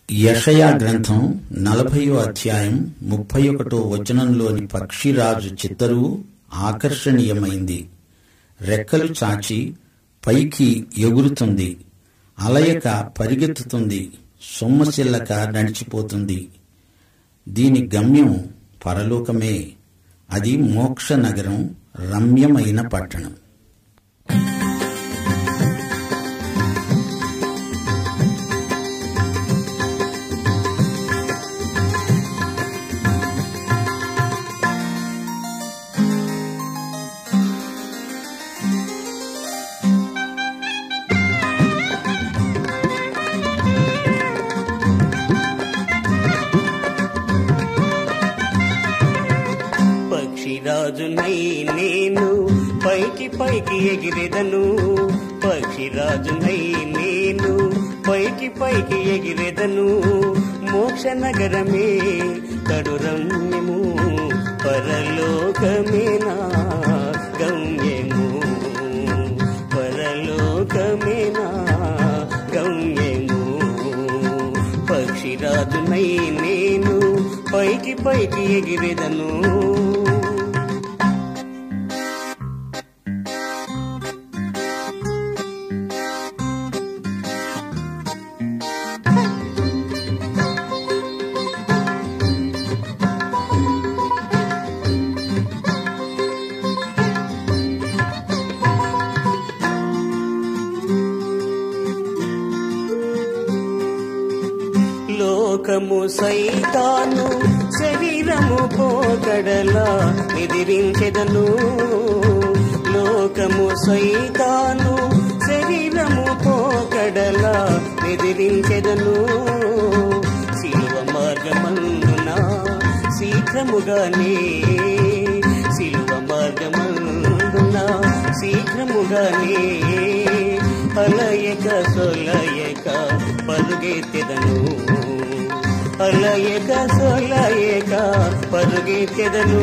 యషయా గ్రంథం నలభయో అధ్యాయం ముప్పై ఒకటో వచనంలోని పక్షిరాజు చిత్తరువు ఆకర్షణీయమైంది రెక్కలు చాచి పైకి ఎగురుతుంది అలయక పరిగెత్తుతుంది సొమ్మసిల్లక నడిచిపోతుంది దీని గమ్యం పరలోకమే అది మోక్ష నగరం రమ్యమైన పట్టణం పక్షిరాజునై నేను పైకి పైకి ఎగిరెదను పక్షిరాజునై నేను పైకి పైకి ఎగిరెదను మోక్ష నగరమే కడు రమ్యము పరలోకమే నా గమ్యము పరలోకమే నా గమ్యము పక్షిరాజునై నేను పైకి పైకి ఎగిరెదను లోకము సైతాను శరీరము పోకడలా ఎదిరించెదను లోకము సైతాను శరీరము పోకడలా ఎదిరించెదను శిలువ మార్గమందున శీఘ్రముగానే శిలువ మార్గమందున శీఘ్రముగానే అలయక సొలయక పరుగెత్తెదను అలయక సొలయక పరుగెత్తెదను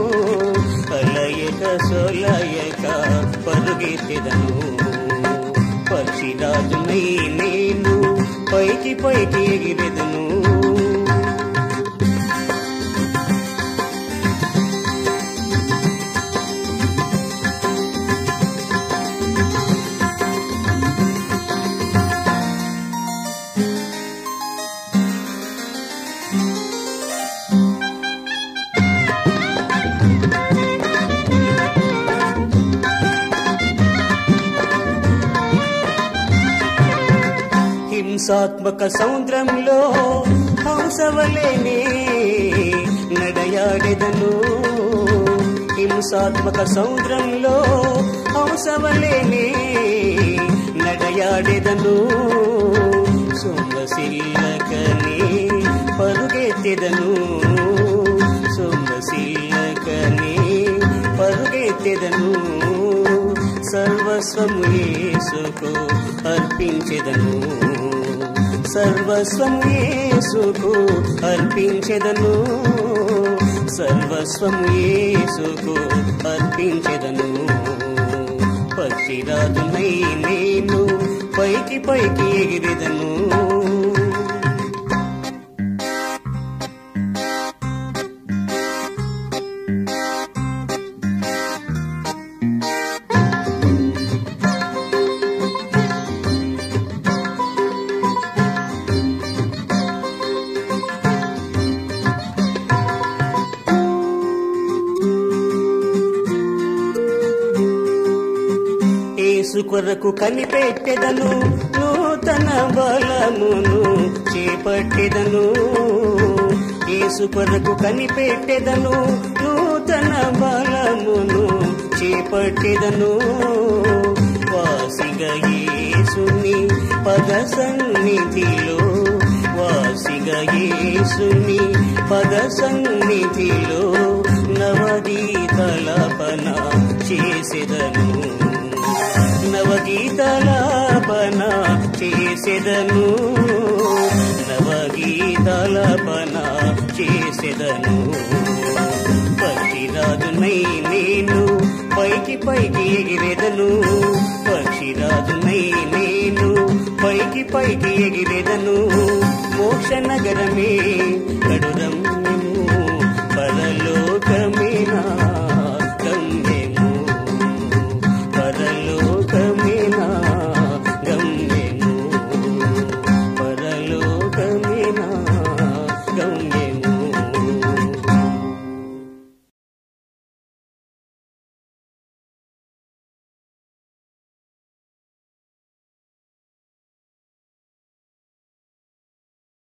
అలయక సొలయక పరుగెత్తెదను పక్షిరాజునై నేను పైకి పైకి ఎగిరెదను హింసాత్మక సముద్రంలో హంసవలేనే నడయాడెదను హింసాత్మక సముద్రంలో హంసవలేనే నడయాడెదను సొమ్మసిల్లకనే పరుగెత్తెదను సొమ్మసిల్లకనే పరుగెత్తెదను సర్వస్వము యేసుకు అర్పించెదను సర్వస్వము యేసుకు అర్పించెదను సర్వస్వము యేసుకు అర్పించెదను పక్షిరాజునై నేను పైకి పైకి ఎగిరెదను యేసు కొరకు కనిపెట్టెదను నూతన బలమును చేపట్టెదను యేసు కొరకు కనిపెట్టెదను నూతన బలమును చేపట్టెదను వాసిగా యేసుని పద సన్నిధిలో వాసిగా యేసుని పద సన్నిధిలో నవగీతలపన చేసెదను నవగీతలాపన చేసెదను నవగీతలాపన చేసెదను పక్షిరాజునై నేను పైకి పైకి ఎగిరెదను పక్షిరాజునై నేను పైకి పైకి ఎగిరెదను మోక్ష నగరమే కడు